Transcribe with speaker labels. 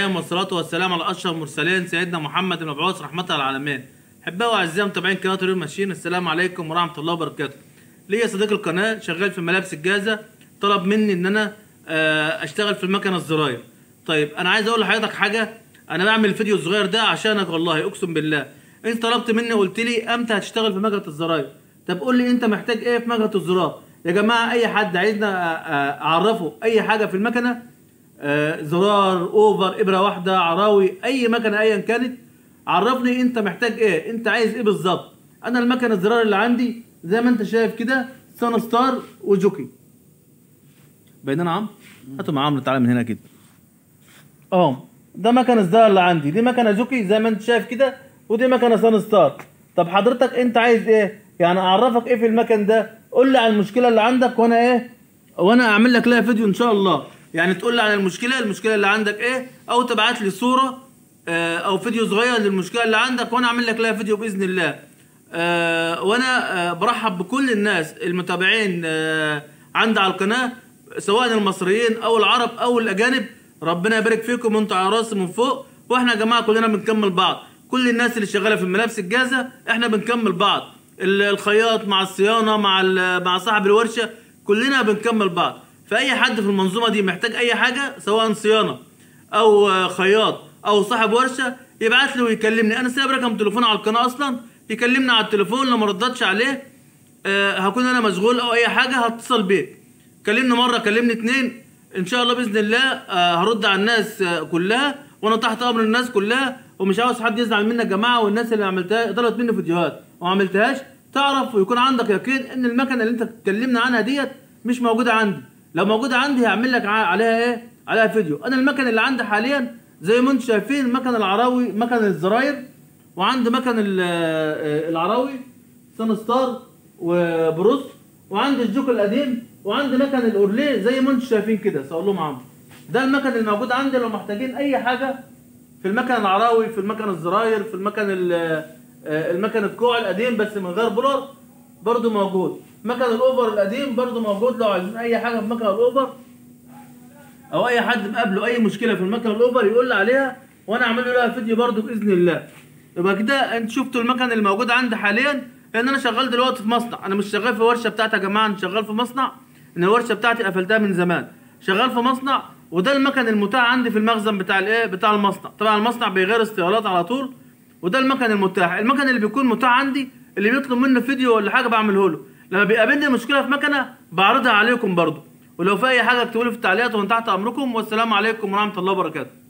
Speaker 1: النعيم والصلاة والسلام على أشرف المرسلين سيدنا محمد المبعوث رحمة للعالمين. أحبائي وأعزائي متابعين قناة ريل ماشين السلام عليكم ورحمة الله وبركاته. ليا صديق القناة شغال في ملابس الجازة طلب مني إن أنا آه، أشتغل في المكنة الزراير. طيب أنا عايز أقول لحضرتك حاجة أنا بعمل الفيديو الصغير ده عشانك والله أقسم بالله. أنت طلبت مني قلت لي أمتى هتشتغل في مكنة الزراير؟ طب قول لي أنت محتاج إيه في مكنة الزرار؟ يا جماعة أي حد عايزنا آه، آه، أعرفه أي حاجة في المكنة آه، زرار اوفر ابره واحده عراوي اي مكنه ايا كانت عرفني انت محتاج ايه انت عايز ايه بالظبط انا المكنه الزرار اللي عندي زي ما انت شايف كده سان ستار وجوكي بيننا عم هاتوا مع عمرو تعالى من هنا كده اه ده مكنه الزرار اللي عندي دي مكنه جوكي زي ما انت شايف كده ودي مكنه سان ستار طب حضرتك انت عايز ايه يعني اعرفك ايه في المكن ده قول لي عن المشكله اللي عندك وانا ايه وانا اعمل لك لها فيديو ان شاء الله يعني تقول لي عن المشكله المشكله اللي عندك ايه او تبعت لي صوره آه، او فيديو صغير للمشكله اللي عندك وانا اعمل لك لها فيديو باذن الله آه، وانا آه، برحب بكل الناس المتابعين آه، عندي على القناه سواء المصريين او العرب او الاجانب ربنا يبارك فيكم وانتوا على راسي من فوق واحنا يا جماعه كلنا بنكمل بعض كل الناس اللي شغاله في الملابس الجاهزه احنا بنكمل بعض ال- الخياط مع الصيانه مع ال- مع صاحب الورشه كلنا بنكمل بعض فاي حد في المنظومه دي محتاج اي حاجه سواء صيانه او آه، خياط او صاحب ورشه يبعت لي ويكلمني انا سايب رقم تليفون على القناه اصلا يكلمني على التليفون لو ما ردتش عليه آه، هكون انا مشغول او اي حاجه هتصل بيك كلمني مره كلمني اتنين ان شاء الله باذن الله آه، هرد على الناس آه، كلها وانا تحت امر الناس كلها ومش عاوز حد يزعل مني يا جماعه والناس اللي عملتها طلبت مني فيديوهات وما عملتهاش تعرف ويكون عندك يقين ان المكنه اللي انت اتكلمنا عنها ديت مش موجوده عندي لو موجوده عندي هعمل لك ع- عليها ايه عليها فيديو انا المكنه اللي عندي حاليا زي ما انتم شايفين المكن العراوي مكن الزراير وعندي مكن ال- آه، العراوي سان ستار وبروس وعندي الجوك القديم وعندي مكن الاورليه زي ما انتم شايفين كده سأقول لهم عم ده المكن الموجود عندي لو محتاجين اي حاجه في المكن العراوي في المكن الزراير في المكن ال- آه، المكن الكوع القديم بس من غير بولر برضو موجود مكن الاوفر القديم برضو موجود لو عايزين اي حاجه في مكن الاوفر او اي حد مقابله اي مشكله في المكن الاوفر يقول لي عليها وانا اعمل له لها فيديو برضو باذن الله يبقى كده انت شفتوا المكن اللي موجود عندي حاليا لان انا شغال دلوقتي في مصنع انا مش شغال في ورشه بتاعتي يا جماعه انا شغال في مصنع ان الورشه بتاعتي قفلتها من زمان شغال في مصنع وده المكن المتاح عندي في المخزن بتاع الايه بتاع المصنع طبعا المصنع بيغير استيرادات على طول وده المكن المتاح المكن اللي بيكون متاح عندي اللي بيطلب منه فيديو ولا حاجه بعمله له لما بيقابلني مشكله في مكنه بعرضها عليكم برضو ولو في اي حاجه اكتبوا لي في التعليقات وانا تحت امركم والسلام عليكم ورحمه الله وبركاته